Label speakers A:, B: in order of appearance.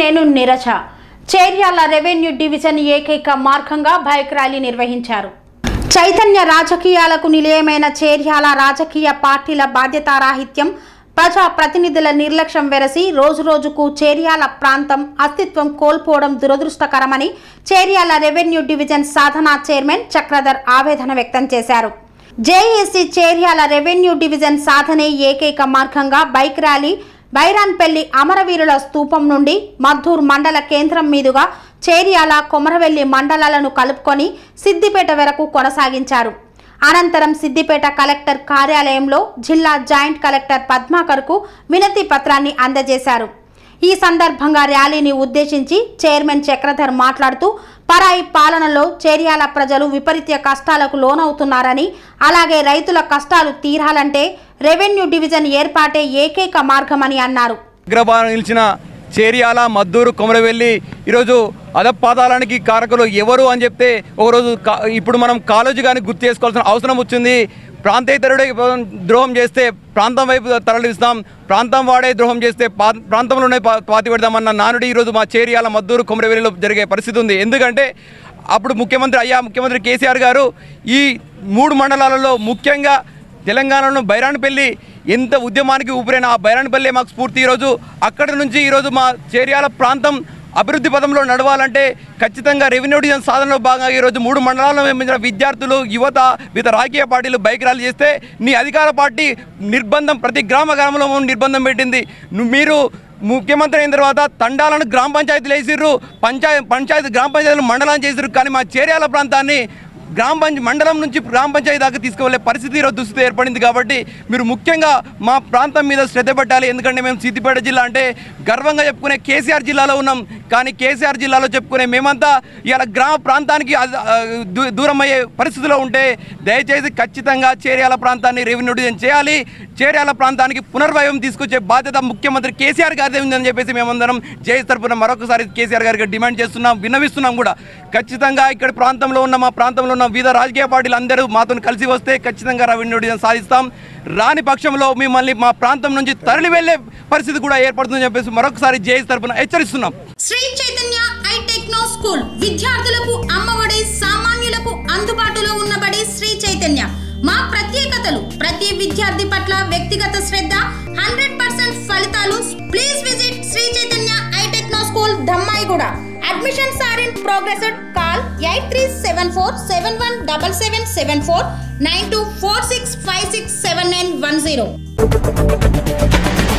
A: నేను నిరజ Cheriyal revenue division ఏకైక మార్గంగా బైక్ ర్యాలీ నిర్వహించారు చైతన్య రాజకీయాలకు నిలయమైన చేర్యాల రాజకీయ పార్టీల బాధ్యతారాహిత్యం ప్రజా ప్రతినిధుల నిర్లక్ష్యం వెరసి రోజురోజుకు చేర్యాల ప్రాంతం అస్తిత్వం కోల్పోవడం దురదృష్టకరమని చేర్యాల రెవెన్యూ డివిజన్ సాధనా చైర్మన్ చక్రధర్ ఆవేదన వ్యక్తం చేశారు జేఏసీ చేర్యాల రెవెన్యూ డివిజన్ సాధనే ఏకైక మార్గంగా బైక్ ర్యాలీ బైరాన్పల్లి అమరవీరుల స్తూపం నుండి మద్దూర్ మండల కేంద్రం మీదుగా చేర్యాల కొమరవెల్లి మండలాలను కలుపుకొని సిద్దిపేట వరకు కొనసాగించారు అనంతరం సిద్దిపేట కలెక్టర్ కార్యాలయంలో జిల్లా జాయింట్ కలెక్టర్ పద్మాకర్కు వినతి పత్రాన్ని అందజేశారు ఈ సందర్భంగా ర్యాలీని ఉద్దేశించి చైర్మన్ చక్రధర్ మాట్లాడుతూ పరాయి పాలనలో చేర్యాల ప్రజలు విపరీత కష్టాలకు లోనవుతున్నారని అలాగే రైతుల కష్టాలు తీరాలంటే రెవెన్యూ డివిజన్ ఏర్పాటే ఏకైక మార్గమని అన్నారు
B: అగ్రభాగం నిలిచిన చేరియాల మద్దూరు కొమరవెల్లి ఈరోజు అధపాతాలానికి కారకులు ఎవరు అని చెప్తే ఒకరోజు కా- ఇప్పుడు మనం కాలేజీ కానీ గుర్తు చేసుకోవాల్సిన అవసరం వచ్చింది ప్రాంతేతరుడే ద్రోహం చేస్తే ప్రాంతం వైపు తరలిస్తాం ప్రాంతం వాడే ద్రోహం చేస్తే పా- ప్రాంతంలోనే పా- పాతి పెడదామన్న నానుడి ఈరోజు మా చేరియాల మద్దూరు కొమరవెల్లిలో జరిగే పరిస్థితి ఉంది ఎందుకంటే అప్పుడు ముఖ్యమంత్రి అయ్యా ముఖ్యమంత్రి కేసీఆర్ గారు ఈ మూడు మండలాలలో ముఖ్యంగా తెలంగాణలో బైరాణపల్లి ఎంత ఉద్యమానికి ఊపిరైన ఆ బైరాణపల్లి మాకు స్ఫూర్తి ఈరోజు అక్కడి నుంచి ఈరోజు మా చేర్యాల ప్రాంతం అభివృద్ధి పదంలో నడవాలంటే ఖచ్చితంగా రెవెన్యూ డివిజన్ సాధనలో భాగంగా ఈరోజు మూడు మండలాల్లో నిర్మించిన విద్యార్థులు యువత వివిధ రాజకీయ పార్టీలు బైక్ ర్యాలీ చేస్తే నీ అధికార పార్టీ నిర్బంధం ప్రతి గ్రామ గ్రామంలో నిర్బంధం పెట్టింది ను- మీరు ముఖ్యమంత్రి అయిన తర్వాత తండాలను గ్రామ పంచాయతీలు వేసిర్రు పంచాయతీ పంచాయతీ గ్రామ పంచాయతీలు మండలం చేసిర్రు కానీ మా చేర్యాల ప్రాంతాన్ని గ్రామ పంచ మండలం నుంచి గ్రామ పంచాయతీ దాకా తీసుకువెళ్ళే పరిస్థితి ఈరోజు దుస్థితి ఏర్పడింది కాబట్టి మీరు ముఖ్యంగా మా ప్రాంతం మీద శ్రద్ధ పెట్టాలి ఎందుకంటే మేము సిద్దిపేట జిల్లా అంటే గర్వంగా చెప్పుకునే కేసీఆర్ జిల్లాలో ఉన్నాం కానీ కేసీఆర్ జిల్లాలో చెప్పుకునే మేమంతా ఇవాళ గ్రామ ప్రాంతానికి అది- ఆ, దూ- దూరం అయ్యే పరిస్థితిలో ఉంటే దయచేసి ఖచ్చితంగా చేర్యాల ప్రాంతాన్ని రెవెన్యూ డివిజన్ చేయాలి చేర్యాల ప్రాంతానికి పునర్వైభవం తీసుకొచ్చే బాధ్యత ముఖ్యమంత్రి కేసీఆర్ గారిదే ఉందని చెప్పేసి మేమందరం జేఎస్ తరపున మరొకసారి కేసీఆర్ గారికి డిమాండ్ చేస్తున్నాం విన్నవిస్తున్నాం కూడా ఖచ్చితంగా ఇక్కడ ప్రాంతంలో ఉన్న మా ప్రాంతంలో ఉన్న వివిధ రాజకీయ పార్టీలు అందరూ మాతో కలిసి వస్తే ఖచ్చితంగా రెవెన్యూ డివిజన్ సాధిస్తాం రాని పక్షంలో మిమ్మల్ని మా ప్రాంతం నుంచి తరలి వెళ్ళే పరిస్థితి కూడా ఏర్పడుతుందని చెప్పేసి మరొకసారి జేఎస్ తరపున హెచ్చరిస్తున్నాం
C: Sri Chaitanya I techno school విద్యార్థులకు అమ్మఒడి సామాన్యులకు అందుబాటులో ఉన్నబడి శ్రీ చైతన్య మా ప్రత్యేకతలు ప్రతి విద్యార్థి పట్ల వ్యక్తిగత శ్రద్ధ హండ్రెడ్ పర్సెంట్ ఫలితాలు please visit Sri Chaitanya I techno school Dammaiguda admissions are in progress call eight three seven four seven one double seven seven four nine two four six five six seven nine one zero